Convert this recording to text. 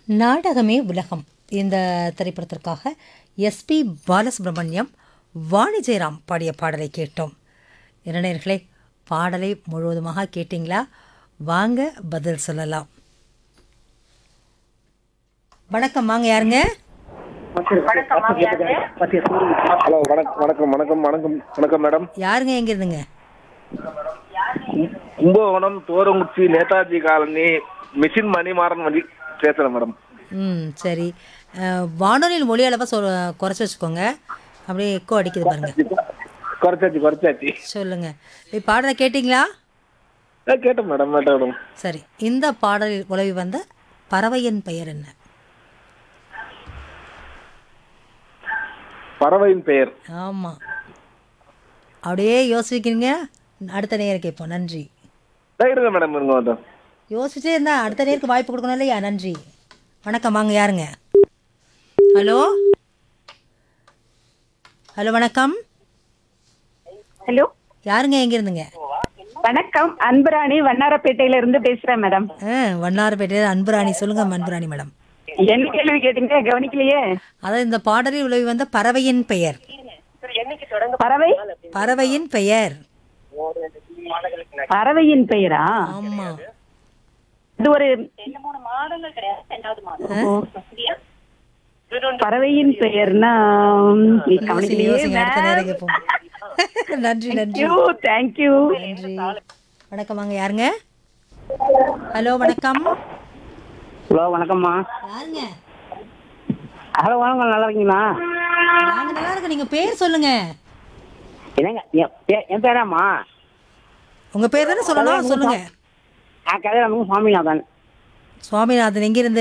நாடகமே உலகம் இந்த திரைப்படத்திற்காக எஸ்பி பாலசுப்ரமணியம் வாணி ஜெயராம் பாடிய பாடலை கேட்டோம் இளைஞர்களே பாடலை முழுவதுமாக கேட்டிங்களா வாங்க பதில் சொல்லலாம் வணக்கம் வாங்க யாருங்க ஹலோ வணக்கம் வணக்கம் வணக்கம் வணக்கம் வணக்கம் மேடம் யாருங்க எங்க இருந்துங்க கும்பகோணம் தோரங்குச்சி நேதாஜி காலனி மிஷின் மணிமாறன் வண்டி பேசுறேன் மேடம் ம் சரி அஹ், வானொலியில் ஒளி அளவை சொ குறைச்சி வச்சுக்கோங்க அப்படியே எக்கோ அடிக்குது பாருங்க குறைச்சாச்சு குறைச்சாச்சு சொல்லுங்க இப்போ பாடலை கேட்டிங்களா ஆ, கேட்டேன் மேடம் கேட்டேன் மேடம் சரி இந்த பாடலில் உலவி வந்த பறவையின் பெயர் என்ன பறவையின் பெயர் ஆமாம் அப்படியே யோசிக்கிறீங்க அடுத்த நேரம் கேட்போம் நன்றி இதோ இருங்க மேடம் இருங்க மேடம் யோசிச்சே இருந்தா அடுத்த நேருக்கு வாய்ப்பு கொடுக்கணும் இல்லையா நன்றி வணக்கம் வாங்க யாருங்க ஹலோ ஹலோ வணக்கம் ஹலோ யாருங்க எங்க இருந்துங்க வணக்கம் அன்புராணி வண்ணாரப்பேட்டையில இருந்து பேசுறேன் மேடம் ஆ வண்ணாரப்பேட்டை அன்புராணி சொல்லுங்க அன்புராணி மேடம் என்ன கேள்வி கேட்டீங்க கவனிக்கலையே அதாவது இந்த பாடலில் உலவி வந்த பறவையின் பெயர் பறவை பறவையின் பெயர் பறவையின் பெயரா ஆமா இது ஒரு ஓ. பறவையின் பெயர்னா ம், கவனிக்கலையே யோசிங்க, அடுத்த நேரம் கேட்போம் நன்றி நன்றி தேங்க்யூ தேங்க்யூ நன்றி வணக்கம் வாங்க யாருங்க ஹலோ வணக்கம் ஹலோ வணக்கம்மா யாருங்க ஹலோ வணக்கம் நல்லா இருக்கீங்களா நாங்க நல்லா இருக்கோம் நீங்க பேர் சொல்லுங்க என்னங்க என் பே- என் பேராம்மா உங்க பேர் தானே சொல்லணும் சொல்லுங்க நான் கல்யாணம் சுவாமிநாதன் சுவாமிநாதன் எங்க இருந்து